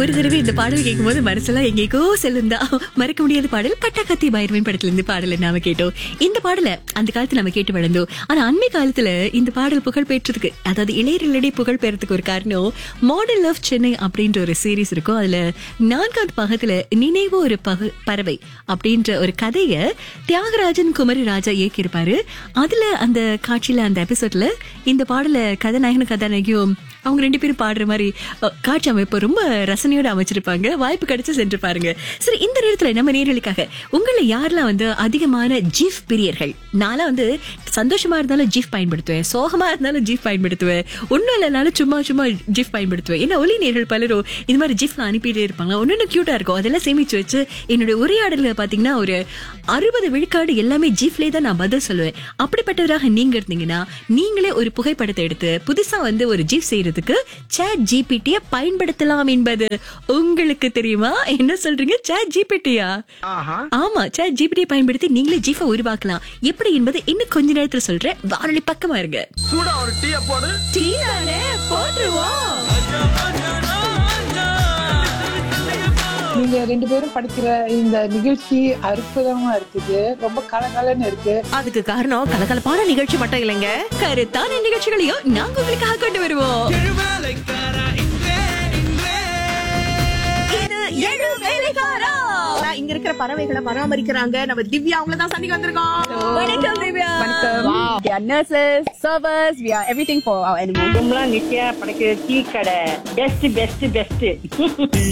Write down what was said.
ஒரு தடவை இந்த பாடல் கேட்கும்போது மனசெல்லாம் எங்கேக்கோ செல்லுந்தா மறக்க முடியாத பாடல் பட்டாக்கத்தி பைரவன் படத்துல இருந்து பாடலை நாம கேட்டோம் இந்த பாடலை அந்த காலத்துல நம்ம கேட்டு வளர்ந்தோம் ஆனா அண்மை காலத்துல இந்த பாடல் புகழ் பெற்றதுக்கு அதாவது இளையர்களிடையே புகழ் பெறதுக்கு ஒரு காரணம் மாடல் ஆஃப் சென்னை அப்படின்ற ஒரு சீரிஸ் இருக்கும் அதுல நான்காவது பாகத்துல நினைவு ஒரு பக பறவை அப்படின்ற ஒரு கதைய தியாகராஜன் குமரி ராஜா இயக்கியிருப்பாரு அதுல அந்த காட்சியில அந்த எபிசோட்ல இந்த பாடல கதாநாயகனும் கதாநாயகியும் அவங்க ரெண்டு பேரும் பாடுற மாதிரி அ, காட்சி அமைப்பு ரொம்ப ரசனையோட அமைச்சிருப்பாங்க வாய்ப்பு கிடைச்சு சென்று பாருங்க சரி இந்த நேரத்துல நம்ம நேரலுக்காக உங்களை யாரெல்லாம் வந்து அதிகமான ஜிஃப் பிரியர்கள் நான்லாம் வந்து சந்தோஷமா இருந்தாலும் ஜிஃப் பயன்படுத்துவேன் சோகமா இருந்தாலும் ஜிஃப் பயன்படுத்துவேன் ஒன்னும் இல்லைனாலும் சும்மா சும்மா ஜிஃப் பயன்படுத்துவேன் ஏன்னா ஒலி நேர்கள் பலரும் இது மாதிரி ஜிஃப்ல அனுப்பிட்டே இருப்பாங்க ஒன்னு கியூட்டா இருக்கும் அதெல்லாம் சேமிச்சு வச்சு என்னுடைய உரையாடல பாத்தீங்கன்னா ஒரு அறுபது விழுக்காடு எல்லாமே ஜிஃப்லே தான் நான் பதில் சொல்லுவேன் அப்படிப்பட்டவராக நீங்க இருந்தீங்கன்னா நீங்களே ஒரு புகைப்படத்தை எடுத்து புதுசா வந்து ஒரு ஜிஃப் செய்யறதுக்கு சேட் ஜிபிடிய பயன்படுத்தலாம் என்பது உங்களுக்கு தெரியுமா என்ன சொல்றீங்க சேட் ஜிபிடியா ஆமா சேட் ஜிபிடியை பயன்படுத்தி நீங்களே ஜிஃபை உருவாக்கலாம் எப்படி என்பது இன்னும் கொஞ்ச நேரத்துல சொல்றேன் வானொலி பக்கமா இருங்க சூடா ஒரு டீய போடு டீ தானே போட்டுருவோம் நீங்க ரெண்டு பேரும் படிக்கிற இந்த நிகழ்ச்சி அற்புதமா இருக்குது ரொம்ப கலகலன்னு இருக்கு அதுக்கு காரணம் கலகலப்பான நிகழ்ச்சி மட்டும் இல்லைங்க கருத்தான நிகழ்ச்சிகளையும் நாங்க உங்களுக்காக கொண்டு வருவோம் இது ஏழு வேலைக்காரா ஆனா, இங்க இருக்கிற பறவைகளை பராமரிக்கிறாங்க நம்ம திவ்யா அவங்கள தான் சந்திக்க வந்திருக்கோம் வணக்கம் Divya Wow. We are nurses, servers, we are everything for our animals. கும்பலா நித்யா படைக்கிற டீ கடை பெஸ்ட் பெஸ்ட் பெஸ்ட்